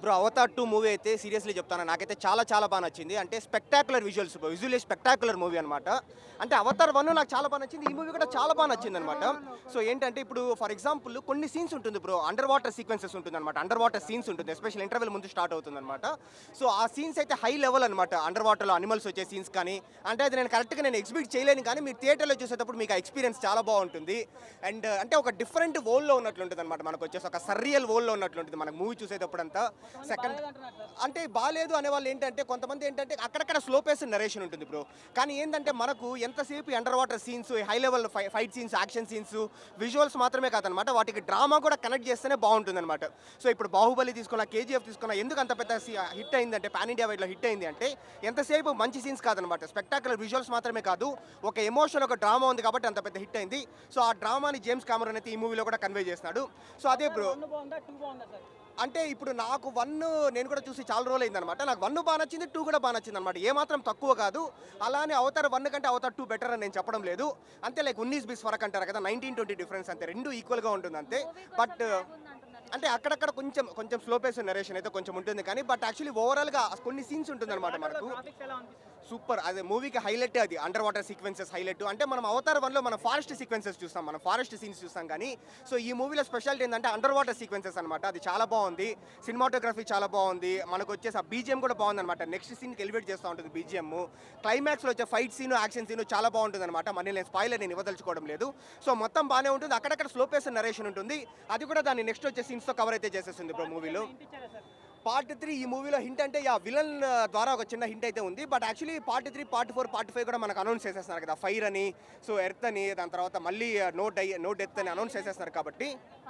bro Avatar two movie అయితే seriously చెప్తాను నాకైతే చాలా చాలా బాగా నచ్చింది అంటే spectacular visuals bro visually spectacular movie అనమాట అంటే అవతార్ వన్ నాకు చాలా బాగా నచ్చింది ఈ మూవీ కూడా చాలా బాగా నచ్చింది అనమాట సో ఏంటంటే ఇప్పుడు ఫర్ ఎగ్జాంపుల్ కొన్ని సీన్స్ ఉంటుంది బ్రో అండర్ వాటర్ సీక్వెన్సెస్ ఉంటుంది అనమాట అండర్ వాటర్ సీన్స్ ఉంటుంది ఎస్పెషల్ ఇంటర్వెల్ ముందు స్టార్ట్ అవుతుంది అనమాట సో ఆ సీన్స్ అయితే హై లెవెల్ అనమాట అండర్ వాటర్లో అనిమల్స్ వచ్చే సీన్స్ కానీ అంటే అది నేను కరెక్ట్గా నేను ఎక్స్పెక్ట్ చేయలేను కానీ మీరు థియేటర్లో చూసేటప్పుడు మీకు ఆ ఎక్స్పీరియన్స్ చాలా బాగుంటుంది అండ్ అంటే ఒక డిఫరెంట్ వరల్డ్లో ఉన్నట్లుంటుంది అనమాట మనకు వచ్చేసి ఒక సర్రియల్ వరల్డ్లో ఉన్నట్లుంటుంది మనకు మూవీ చూసేటప్పుడు అంతా సెకండ్ అంటే బాగాలేదు అనే వాళ్ళు ఏంటంటే కొంతమంది ఏంటంటే అక్కడక్కడ స్లో పేస్ నరేషన్ ఉంటుంది బ్రో కానీ ఏంటంటే మనకు ఎంతసేపు underwater scenes high level fight scenes action scenes visuals మాత్రమే కాదనమాట వాటికి డ్రామా కూడా కనెక్ట్ చేస్తేనే బాగుంటుంది అనమాట సో ఇప్పుడు బాహుబలి తీసుకున్న కేజీఎఫ్ తీసుకున్న ఎందుకు అంత పెద్ద హిట్ అయిందంటే పాన్ ఇండియా వైడ్లో హిట్ అయింది అంటే ఎంతసేపు మంచి సీన్స్ కాదనమాట స్పెక్టాకులర్ విజువల్స్ మాత్రమే కాదు ఒక ఎమోషన్ ఒక డ్రామా ఉంది కాబట్టి అంత పెద్ద హిట్ అయింది సో ఆ డ్రామాని జేమ్స్ కామరన్ అయితే ఈ మూవీలో కూడా కన్వే చేస్తున్నాడు సో అదే బ్రో బాగుందా టూ బాగుందా సార్ అంటే ఇప్పుడు నాకు వన్ నేను కూడా చూసి చాలా రోజులు అయిందనమాట నాకు వన్ బాగా నచ్చింది టూ కూడా బాగా నచ్చింది అనమాట ఏమాత్రం తక్కువ కాదు అలానే అవతార్ వన్ కంటే అవతార్ టూ బెటర్ అని నేను చెప్పడం లేదు అంతే లైక్ ఉన్నీస్ బీస్ ఫరక్ అంటారు కదా నైన్టీన్ ట్వంటీ డిఫరెన్స్ అంతే రెండు ఈక్వల్గా ఉంటుంది అంతే బట్ అంటే అక్కడక్కడ కొంచెం కొంచెం స్లో పేస్ నరేషన్ అయితే కొంచెం ఉంటుంది కానీ బట్ యాక్చువల్లీ ఓవరాల్గా కొన్ని సీన్స్ ఉంటుంది అనమాట మనకు గ్రాఫిక్స్ ఎలా అనిపిస్తుంది సూపర్ అదే మూవీకి హైలైట్ అది అండర్ వాటర్ సీక్వెన్సెస్ హైలైట్ అంటే మనం అవతార్ వన్లో మనం ఫారెస్ట్ సీక్వెన్సెస్ చూస్తాం మనం ఫారెస్ట్ సీన్స్ చూస్తాం కానీ సో ఈ మూవీలో స్పెషాలిటీ ఏంటంటే అండర్ వాటర్ సీక్వెన్సెస్ అనమాట అది చాలా బాగుంది సినిమాటోగ్రఫీ చాలా బాగుంది మనకు వచ్చేసి ఆ బీజిఎం కూడా బాగుంది అనమాట నెక్స్ట్ సీన్కి ఎలివేట్ చేస్తూ ఉంటుంది బీజిఎం క్లైమాక్స్లో వచ్చే ఫైట్ సీన్ యాక్షన్ సీన్ చాలా బాగుంటుంది అనమాట మళ్ళీ నేను స్పాయిలర్ నేను ఇవ్వదలుచుకోవడం లేదు సో మొత్తం బాగానే ఉంటుంది అక్కడక్కడ స్లో పేస్ నరేషన్ ఉంటుంది అది కూడా దాన్ని నెక్స్ట్ వచ్చే సీన్స్తో కవర్ అయితే చేసేస్తుంది బ్రో మూవీలో ఇంటి ఇచ్చారా సార్ పార్ట్ త్రీ ఈ మూవీలో హింట్ అంటే యా విలన్ ద్వారా ఒక చిన్న హింట్ అయితే ఉంది but actually part three part four part five కూడా మనకు అనౌన్స్ చేసేస్తున్నారు కదా ఫైర్ అని సో ఎర్త్ అని దాని తర్వాత మళ్ళీ నో డై నో డెత్ అని అనౌన్స్ చేసేస్తున్నారు కాబట్టి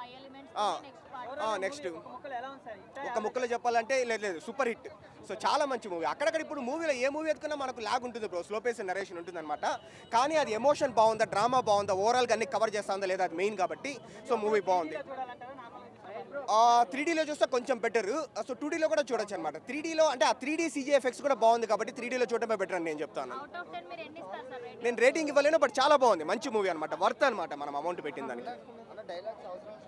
నెక్స్ట్ ఒక ముక్కలు ఎలా ఉంది సార్ ఇంత ఒక ముక్కలో చెప్పాలంటే లేదు లేదు సూపర్ హిట్ సో చాలా మంచి మూవీ అక్కడక్కడ ఇప్పుడు మూవీలో ఏ మూవీ ఎత్తుకున్నా మనకు లాగ్ ఉంటుంది బ్రో స్లో పేస్ నరేషన్ ఉంటుంది అనమాట కానీ అది ఎమోషన్ బాగుందా డ్రామా బాగుందా ఓవరాల్గా అన్ని కవర్ చేస్తా ఉందా లేదా అది మెయిన్ కాబట్టి సో మూవీ బాగుంది చూడాలంటారా నార్మల్ త్రీ డీలో చూస్తే కొంచెం బెటర్ సో టూ డీలో కూడా చూడొచ్చు అనమాట త్రీ డీలో అంటే ఆ త్రీ డీ సీజీ ఎఫెక్ట్స్ కూడా బాగుంది కాబట్టి త్రీ డీలో చూడటమే బెటర్ అని నేను చెప్తాను అవుట్ ఆఫ్ టెన్ మీరు ఎన్ని ఇస్తారు సార్ రేటింగ్ నేను రేటింగ్ ఇవ్వలేను బట్ చాలా బాగుంది మంచి మూవీ అనమాట వర్త్ అనమాట మనం అమౌంట్ పెట్టిన దానికి అన్న డైలాగ్స్ అవసరం